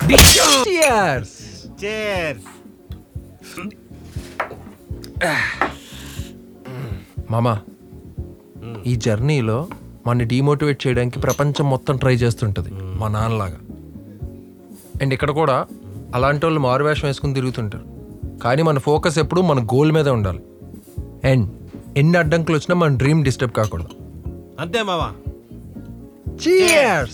Cheers! Chairs మామా ఈ జర్నీలో మన డిమోటివేట్ చేయడానికి ప్రపంచం మొత్తం ట్రై చేస్తుంటుంది మా నాన్నలాగా అండ్ ఇక్కడ కూడా అలాంటి వాళ్ళు మారువేషం వేసుకుని తిరుగుతుంటారు కానీ మన ఫోకస్ ఎప్పుడు మన గోల్ మీదే ఉండాలి అండ్ ఎన్ని అడ్డంకులు వచ్చినా మన డ్రీమ్ డిస్టర్బ్ కాకూడదు అంతే మావా Cheers!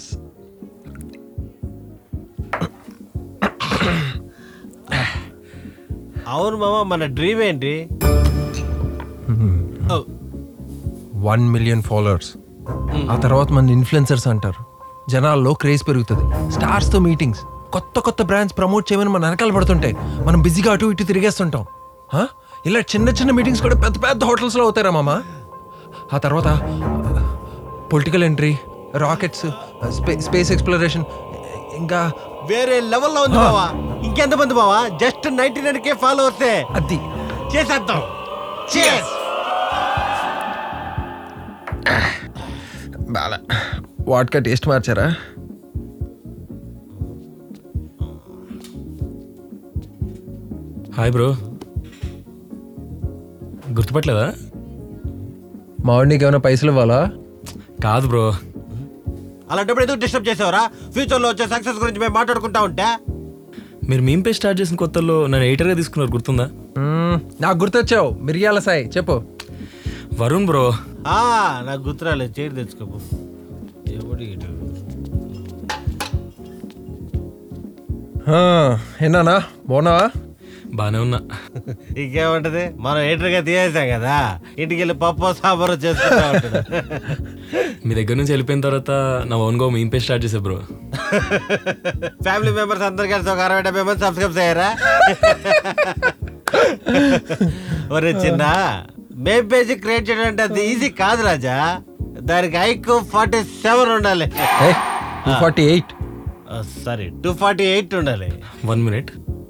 అవును మావా మన డ్రీమ్ ఏంటి ఓ, వన్ మిలియన్ ఫాలోవర్స్ ఆ తర్వాత మన ఇన్ఫ్లుయెన్సర్స్ అంటారు జనాల్లో క్రేజ్ పెరుగుతుంది స్టార్స్తో మీటింగ్స్ కొత్త కొత్త బ్రాండ్స్ ప్రమోట్ చేయమని మన వెనకాల పడుతుంటాయి మనం బిజీగా అటు ఇటు తిరిగేస్తుంటాం హ? ఇలా చిన్న చిన్న మీటింగ్స్ కూడా పెద్ద పెద్ద హోటల్స్లో అవుతారా మామ ఆ తర్వాత political entry rockets space exploration ఇంకా వేరే లెవెల్లో ఉంది మావా ఇంకెంతమంది మావా just ninety nine K follow వస్తే అది చేసేద్దాం చేస్ బాగా వాట్కా టేస్ట్ మార్చారా హాయ్ బ్రో గుర్తుపట్టలేదా మావాడికి ఏమైనా పైసలు ఇవ్వాలా కాదు బ్రో అలాంటప్పుడు ఎందుకు డిస్టర్బ్ చేసావరా ఫ్యూచర్ లో వచ్చే సక్సెస్ గురించి మేము మాట్లాడుకుంటా ఉంటే మీరు మీమ్ పే స్టార్ట్ చేసిన కొత్తల్లో నన్ను ఎయిటర్గా తీసుకున్నారు గుర్తుందా మ్మ్, నాకు గుర్తొచ్చావు మిరియాల సాయి చెప్పు వరుణ్ బ్రో ఆ నాకు గుర్తురాలేదు చైర్ తెచ్చుకోపు ఎవడు ఈడు? ఆ, ఎన్నానా బాగున్నావా బాగానే ఉన్నా ఇంకేముంటది మనం ఎయిటర్గా తీసేసాం కదా ఇంటికి వెళ్ళి పప్పు సాంబారు చేసుకుంటా ఉంటాడు మీ దగ్గర నుంచి వెళ్ళిపోయిన తర్వాత నా ఓన్గా మీమ్ పే స్టార్ట్ చేసా బ్రో ఫ్యామిలీ మెంబర్స్ అందరు కలిసి ఒక అరవై డెబ్బై మంది సబ్స్క్రైబ్ అయ్యారా ఒరే చిన్న మేం పేజ్ క్రియేట్ చేయడం అంటే అది ఈజీ కాదు రాజా దానికి ఐక్ ఫార్టీ సెవెన్ ఉండాలి two forty eight sorry two forty eight ఉండాలి వన్ మినిట్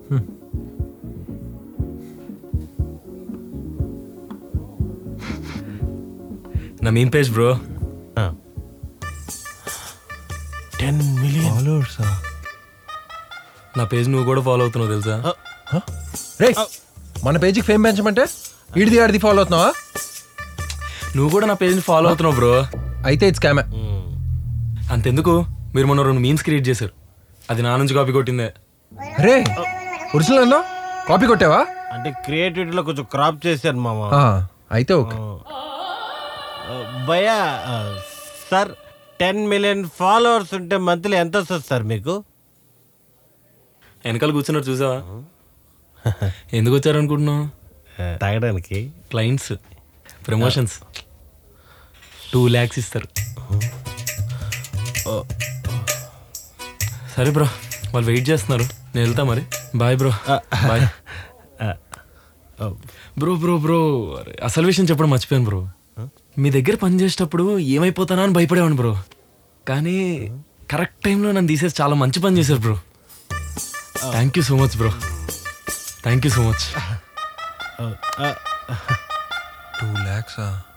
నా meme page bro ten million ఫాలోవర్సా నా పేజ్ నువ్వు కూడా ఫాలో అవుతున్నావు తెలుసా రే మన పేజీకి ఫేమ్ పెంచమంటే ఇడిది ఆడిది ఫాలో అవుతున్నావా నువ్వు కూడా నా పేజ్ని ఫాలో అవుతున్నావు బ్రో అయితే ఇట్స్ క్యామే అంతెందుకు మీరు మొన్న రెండు మీమ్స్ క్రియేట్ చేశారు అది నా నుంచి కాపీ కొట్టిందే రే ఒరిజినల్ అన్నా కాపీ కొట్టావా అంటే క్రియేటివిటీలో కొంచెం క్రాప్ చేశాను మామ ఆ, అయితే ఓకే భయ సార్ టెన్ మిలియన్ ఫాలోవర్స్ ఉంటే మంత్లీ ఎంత వస్తుంది సార్ మీకు వెనకాల కూర్చున్నారు చూసావా ఎందుకు వచ్చారనుకుంటున్నావు తాగడానికి క్లయింట్స్ ప్రమోషన్స్ టూ ల్యాక్స్ ఇస్తారు సరే బ్రో వాళ్ళు వెయిట్ చేస్తున్నారు నేను వెళ్తా మరి bye bro bye bro bro bro అరే, అసలు విషయం చెప్పడం మర్చిపోయాను బ్రో మీ దగ్గర పని చేసేటప్పుడు ఏమైపోతానా అని భయపడేవాడిని బ్రో కానీ కరెక్ట్ టైంలో నన్ను తీసేసి చాలా మంచి పని చేశారు bro thank you so much bro thank you so much two ల్యాక్సా